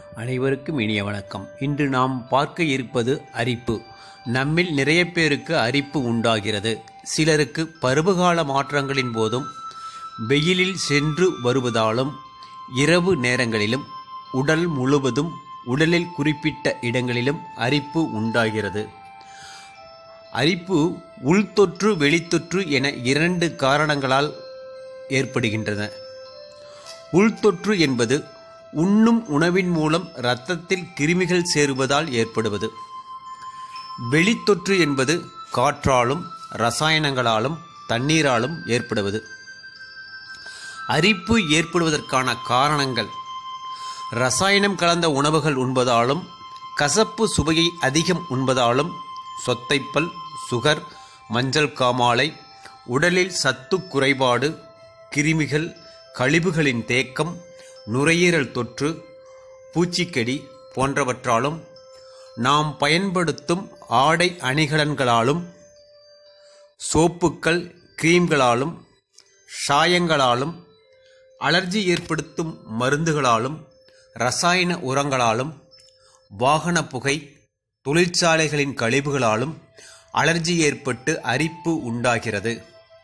அனைவருக்கும் இனிய வணக்கம் இன்று நாம் பார்க்க இருப்பது அரிப்பு நம்மில் நிறைய பேருக்கு அரிப்பு உண்டாகிறது சிலருக்கு பருவகால மாற்றங்களின் போதும் வெயிலில் சென்று வருவதாலும் இரவு நேரங்களிலும் உடல் முழுவதும் உடலில் குறிப்பிட்ட இடங்களிலும் அரிப்பு உண்டாகிறது அரிப்பு உள்தொற்று வெளித்தொற்று என இரண்டு காரணங்களால் ஏற்படுகின்றன உள்தொற்று என்பது உண்ணும் உணவின் மூலம் இரத்தத்தில் கிருமிகள் சேருவதால் ஏற்படுவது வெளித்தொற்று என்பது காற்றாலும் ரசாயனங்களாலும் தண்ணீராலும் ஏற்படுவது அரிப்பு ஏற்படுவதற்கான காரணங்கள் ரசாயனம் கலந்த உணவுகள் உண்பதாலும் கசப்பு சுவையை அதிகம் உண்பதாலும் சொத்தைப்பல் சுகர் மஞ்சள் காமாலை உடலில் சத்து குறைபாடு கிருமிகள் கழிவுகளின் தேக்கம் நுரையீரல் தொற்று பூச்சிக்கடி போன்றவற்றாலும் நாம் பயன்படுத்தும் ஆடை அணிகலன்களாலும் சோப்புக்கள் கிரீம்களாலும் சாயங்களாலும் அலர்ஜி ஏற்படுத்தும் மருந்துகளாலும் ரசாயன உரங்களாலும் வாகன புகை தொழிற்சாலைகளின் கழிவுகளாலும் அலர்ஜி ஏற்பட்டு அரிப்பு உண்டாகிறது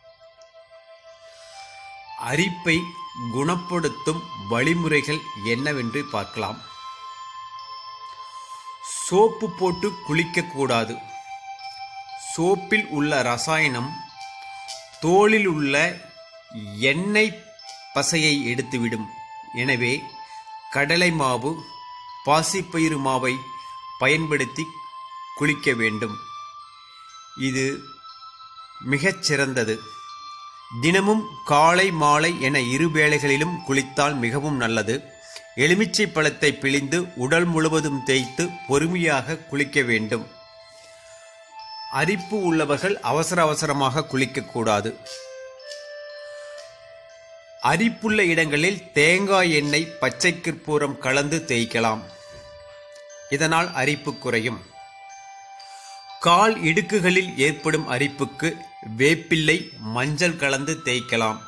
அரிப்பை குணப்படுத்தும் வழிமுறைகள் என்னவென்று பார்க்கலாம் சோப்பு போட்டு குளிக்கக்கூடாது சோப்பில் உள்ள ரசாயனம் தோலில் உள்ள எண்ணெய் பசையை எடுத்துவிடும் எனவே கடலை மாவு பாசிப்பயிறு மாவை பயன்படுத்தி குளிக்க வேண்டும் இது மிகச் சிறந்தது தினமும் காலை மாலை என இரு வேளைகளிலும் குளித்தால் மிகவும் நல்லது எலுமிச்சை பழத்தை பிழிந்து உடல் முழுவதும் தேய்த்து பொறுமையாக குளிக்க வேண்டும் அரிப்பு உள்ளவர்கள் அவசர அவசரமாக குளிக்கக்கூடாது அரிப்புள்ள இடங்களில் தேங்காய் எண்ணெய் பச்சை கற்பூரம் கலந்து தேய்க்கலாம் இதனால் அரிப்பு குறையும் கால் இடுக்குகளில் ஏற்படும் அரிப்புக்கு வேப்பிள்ளை மஞ்சள் கலந்து தேய்க்கலாம்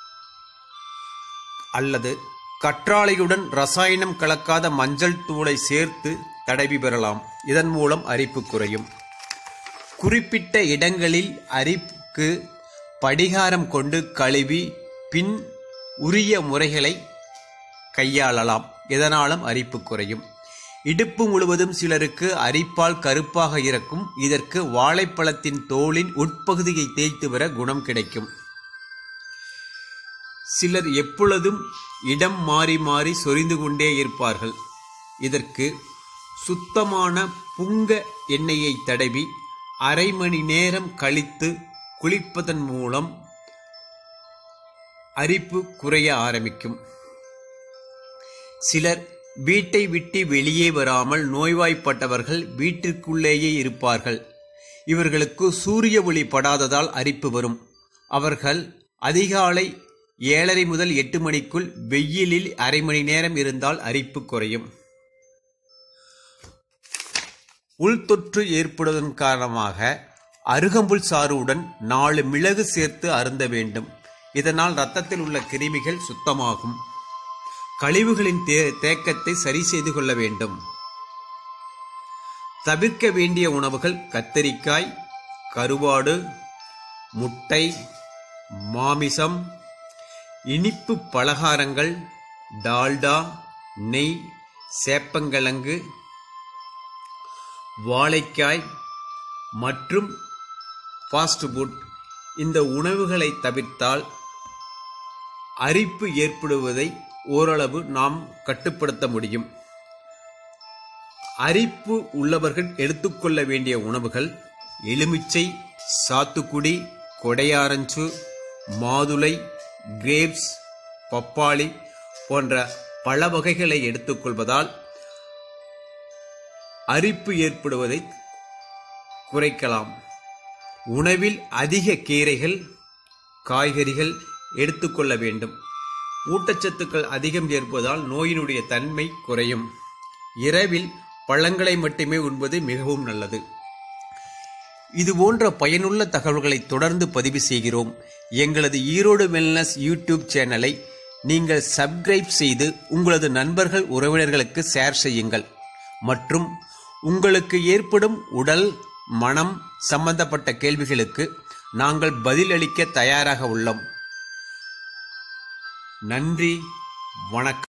அல்லது கற்றாழையுடன் ரசாயனம் கலக்காத மஞ்சள் தூளை சேர்த்து தடவி பெறலாம் இதன் மூலம் அரிப்பு குறையும் குறிப்பிட்ட இடங்களில் அரிப்புக்கு படிகாரம் கொண்டு கழுவி பின் உரிய முறைகளை கையாளலாம் இதனாலும் அரிப்பு குறையும் இடுப்பு முழுவதும் சிலருக்கு அரிப்பால் கருப்பாக இருக்கும் இதற்கு வாழைப்பழத்தின் தோலின் உட்பகுதியை தேய்த்து வர குணம் கிடைக்கும் சிலர் எப்பொழுதும் இடம் மாறி மாறி சொரிந்து கொண்டே இருப்பார்கள் இதற்கு சுத்தமான புங்க எண்ணெயை தடவி அரை மணி நேரம் கழித்து குளிப்பதன் மூலம் அரிப்பு குறைய ஆரம்பிக்கும் சிலர் வீட்டை விட்டு வெளியே வராமல் நோய்வாய்ப்பட்டவர்கள் வீட்டிற்குள்ளேயே இருப்பார்கள் இவர்களுக்கு சூரிய ஒளி படாததால் அரிப்பு வரும் அவர்கள் அதிகாலை ஏழரை முதல் எட்டு மணிக்குள் வெயிலில் அரை மணி நேரம் இருந்தால் அரிப்பு குறையும் உள்தொற்று ஏற்படுவதன் காரணமாக அருகம்புல் சாறுடன் நாலு மிளகு சேர்த்து அருந்த வேண்டும் இதனால் இரத்தத்தில் உள்ள கிருமிகள் சுத்தமாகும் கழிவுகளின் தே தேக்கத்தை சரி செய்து கொள்ள வேண்டும் தவிர்க்க வேண்டிய உணவுகள் கத்தரிக்காய் கருவாடு முட்டை மாமிசம் இனிப்பு பலகாரங்கள் டால்டா நெய் சேப்பங்கிழங்கு வாழைக்காய் மற்றும் ஃபாஸ்ட் ஃபுட் இந்த உணவுகளை தவிர்த்தால் அரிப்பு ஏற்படுவதை ஓரளவு நாம் கட்டுப்படுத்த முடியும் அரிப்பு உள்ளவர்கள் எடுத்துக்கொள்ள வேண்டிய உணவுகள் எலுமிச்சை சாத்துக்குடி கொடையாரஞ்சு மாதுளை கிரேப்ஸ் பப்பாளி போன்ற பல வகைகளை எடுத்துக்கொள்வதால் அரிப்பு ஏற்படுவதை குறைக்கலாம் உணவில் அதிக கீரைகள் காய்கறிகள் எடுத்துக்கொள்ள வேண்டும் ஊட்டச்சத்துக்கள் அதிகம் ஏற்பதால் நோயினுடைய தன்மை குறையும் இரவில் பழங்களை மட்டுமே உண்பது மிகவும் நல்லது இது போன்ற பயனுள்ள தகவல்களை தொடர்ந்து பதிவு செய்கிறோம் எங்களது ஈரோடு வெல்னஸ் யூடியூப் சேனலை நீங்கள் சப்ஸ்கிரைப் செய்து உங்களது நண்பர்கள் உறவினர்களுக்கு ஷேர் செய்யுங்கள் மற்றும் உங்களுக்கு ஏற்படும் உடல் மனம் சம்பந்தப்பட்ட கேள்விகளுக்கு நாங்கள் பதிலளிக்க தயாராக உள்ளோம் நன்றி வணக்கம்